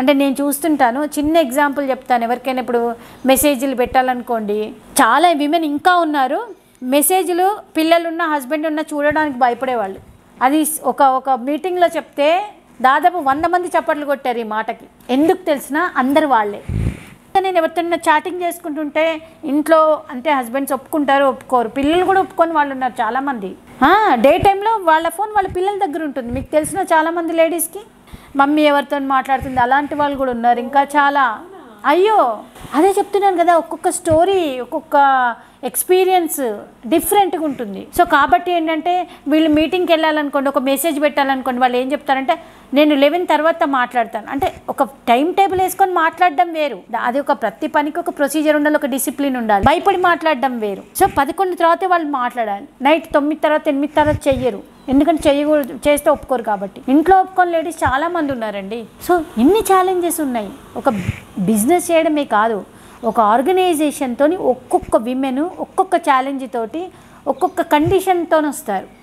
అంటే నేను చూస్తుంటాను చిన్న ఎగ్జాంపుల్ చెప్తాను ఎవరికైనా ఇప్పుడు మెసేజ్లు పెట్టాలనుకోండి చాలా విమెన్ ఇంకా ఉన్నారు మెసేజ్లు పిల్లలున్న హస్బెండ్ ఉన్న చూడడానికి భయపడేవాళ్ళు అది ఒక ఒక మీటింగ్లో చెప్తే దాదాపు వంద మంది చప్పట్లు కొట్టారు ఈ మాటకి ఎందుకు తెలిసినా అందరు వాళ్ళే నేను ఎవరితోనైనా చాటింగ్ చేసుకుంటుంటే ఇంట్లో అంటే హస్బెండ్స్ ఒప్పుకుంటారు ఒప్పుకోరు పిల్లలు కూడా ఒప్పుకొని వాళ్ళు ఉన్నారు చాలామంది డే టైంలో వాళ్ళ ఫోన్ వాళ్ళ పిల్లల దగ్గర ఉంటుంది మీకు తెలిసిన చాలామంది లేడీస్కి మమ్మీ ఎవరితో మాట్లాడుతుంది అలాంటి వాళ్ళు కూడా ఉన్నారు ఇంకా చాలా అయ్యో అదే చెప్తున్నాను కదా ఒక్కొక్క స్టోరీ ఒక్కొక్క ఎక్స్పీరియన్స్ డిఫరెంట్గా ఉంటుంది సో కాబట్టి ఏంటంటే వీళ్ళు మీటింగ్కి వెళ్ళాలనుకోండి ఒక మెసేజ్ పెట్టాలనుకోండి వాళ్ళు ఏం చెప్తారంటే నేను లెవెన్ తర్వాత మాట్లాడతాను అంటే ఒక టైం టేబుల్ వేసుకొని మాట్లాడడం వేరు అది ఒక ప్రతి పనికి ఒక ప్రొసీజర్ ఉండాలి ఒక డిసిప్లిన్ ఉండాలి భయపడి మాట్లాడడం వేరు సో పదకొండు తర్వాతే వాళ్ళు మాట్లాడాలి నైట్ తొమ్మిది తర్వాత ఎనిమిది తర్వాత చెయ్యరు ఎందుకంటే చేయకూడదు చేస్తే ఒప్పుకోరు కాబట్టి ఇంట్లో ఒప్పుకొని లేడీస్ చాలా మంది ఉన్నారండి సో ఇన్ని ఛాలెంజెస్ ఉన్నాయి ఒక బిజినెస్ చేయడమే కాదు ఒక ఆర్గనైజేషన్తో ఒక్కొక్క విమెన్ ఒక్కొక్క ఛాలెంజ్ తోటి ఒక్కొక్క కండిషన్తో వస్తారు